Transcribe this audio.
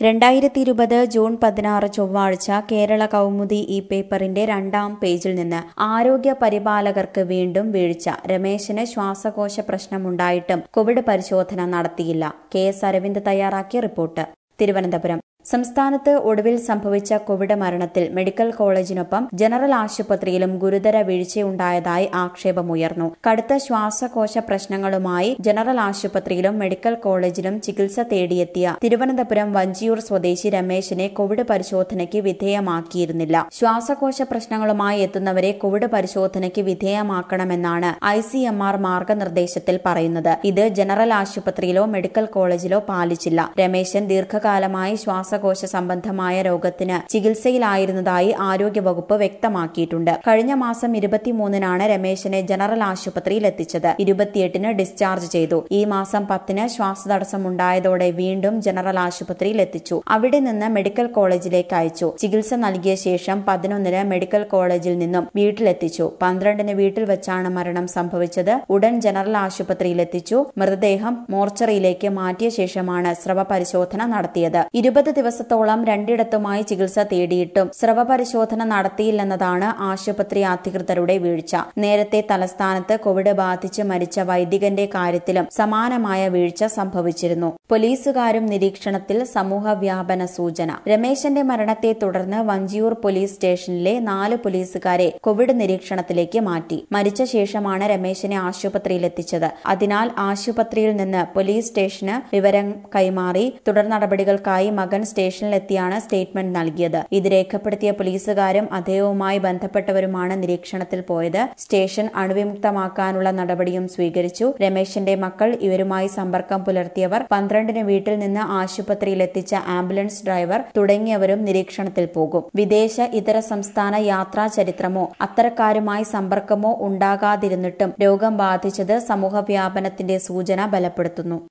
രണ്ടായിരത്തി ഇരുപത് ജൂൺ പതിനാറ് ചൊവ്വാഴ്ച കേരള കൗമുദി ഈ പേപ്പറിന്റെ രണ്ടാം പേജിൽ നിന്ന് ആരോഗ്യ പരിപാലകർക്ക് വീണ്ടും വീഴ്ച രമേശിന് ശ്വാസകോശ പ്രശ്നമുണ്ടായിട്ടും കോവിഡ് പരിശോധന നടത്തിയില്ല കെ എസ് അരവിന്ദ് തയ്യാറാക്കിയ റിപ്പോർട്ട് തിരുവനന്തപുരം സംസ്ഥാനത്ത് ഒടുവിൽ സംഭവിച്ച കോവിഡ് മരണത്തിൽ മെഡിക്കൽ കോളേജിനൊപ്പം ജനറൽ ആശുപത്രിയിലും ഗുരുതര വീഴ്ചയുണ്ടായതായി ആക്ഷേപമുയർന്നു കടുത്ത ശ്വാസകോശ പ്രശ്നങ്ങളുമായി ജനറൽ ആശുപത്രിയിലും മെഡിക്കൽ കോളേജിലും ചികിത്സ തേടിയെത്തിയ തിരുവനന്തപുരം വഞ്ചിയൂർ സ്വദേശി രമേശിനെ കോവിഡ് പരിശോധനയ്ക്ക് വിധേയമാക്കിയിരുന്നില്ല ശ്വാസകോശ പ്രശ്നങ്ങളുമായി എത്തുന്നവരെ കോവിഡ് പരിശോധനയ്ക്ക് വിധേയമാക്കണമെന്നാണ് ഐ സി എം ആർ മാർഗനിർദ്ദേശത്തിൽ പറയുന്നത് ഇത് ജനറൽ ആശുപത്രിയിലോ മെഡിക്കൽ കോളേജിലോ പാലിച്ചില്ല രമേശൻ ദീർഘകാലമായി ശ്വാസ ശ്വാസകോശ സംബന്ധമായ രോഗത്തിന് ചികിത്സയിലായിരുന്നതായി ആരോഗ്യവകുപ്പ് വ്യക്തമാക്കിയിട്ടുണ്ട് കഴിഞ്ഞ മാസം ഇരുപത്തിമൂന്നിനാണ് രമേശനെ ജനറൽ ആശുപത്രിയിൽ എത്തിച്ചത് ഇരുപത്തിയെട്ടിന് ഡിസ്ചാർജ് ചെയ്തു ഈ മാസം പത്തിന് ശ്വാസതടസ്സമുണ്ടായതോടെ വീണ്ടും ജനറൽ ആശുപത്രിയിൽ എത്തിച്ചു അവിടെ നിന്ന് മെഡിക്കൽ കോളേജിലേക്ക് അയച്ചു ചികിത്സ നൽകിയ ശേഷം പതിനൊന്നിന് മെഡിക്കൽ കോളേജിൽ നിന്നും വീട്ടിലെത്തിച്ചു പന്ത്രണ്ടിന് വീട്ടിൽ വെച്ചാണ് മരണം സംഭവിച്ചത് ഉടൻ ജനറൽ ആശുപത്രിയിൽ എത്തിച്ചു മൃതദേഹം മോർച്ചറിയിലേക്ക് മാറ്റിയ ശേഷമാണ് സ്രവ പരിശോധന നടത്തിയത് ഇരുപത് ദിവസത്തോളം രണ്ടിടത്തുമായി ചികിത്സ തേടിയിട്ടും സ്രവ പരിശോധന നടത്തിയില്ലെന്നതാണ് ആശുപത്രി അധികൃതരുടെ വീഴ്ച നേരത്തെ തലസ്ഥാനത്ത് കോവിഡ് ബാധിച്ച് മരിച്ച വൈദികന്റെ കാര്യത്തിലും സമാനമായ വീഴ്ച സംഭവിച്ചിരുന്നു പോലീസുകാരും നിരീക്ഷണത്തിൽ സമൂഹ വ്യാപന സൂചന രമേശന്റെ മരണത്തെ തുടർന്ന് വഞ്ചിയൂർ പോലീസ് സ്റ്റേഷനിലെ നാല് പോലീസുകാരെ കോവിഡ് നിരീക്ഷണത്തിലേക്ക് മാറ്റി മരിച്ച ശേഷമാണ് രമേശനെ ആശുപത്രിയിൽ എത്തിച്ചത് അതിനാൽ ആശുപത്രിയിൽ നിന്ന് പോലീസ് സ്റ്റേഷന് വിവരം കൈമാറി തുടർ നടപടികൾക്കായി മകൻ സ്റ്റേഷനിലെത്തിയാണ് സ്റ്റേറ്റ്മെന്റ് നൽകിയത് ഇത് രേഖപ്പെടുത്തിയ പോലീസുകാരും അദ്ദേഹവുമായി ബന്ധപ്പെട്ടവരുമാണ് നിരീക്ഷണത്തിൽ പോയത് സ്റ്റേഷൻ അണുവിമുക്തമാക്കാനുള്ള നടപടിയും സ്വീകരിച്ചു രമേശിന്റെ മക്കൾ ഇവരുമായി സമ്പർക്കം പുലർത്തിയവർ പന്ത്രണ്ടിന് വീട്ടിൽ നിന്ന് ആശുപത്രിയിലെത്തിച്ച ആംബുലൻസ് ഡ്രൈവർ തുടങ്ങിയവരും നിരീക്ഷണത്തിൽ പോകും വിദേശ ഇതര സംസ്ഥാന യാത്രാ ചരിത്രമോ അത്തരക്കാരുമായി സമ്പർക്കമോ ഉണ്ടാകാതിരുന്നിട്ടും രോഗം ബാധിച്ചത് സമൂഹവ്യാപനത്തിന്റെ സൂചന ബലപ്പെടുത്തുന്നു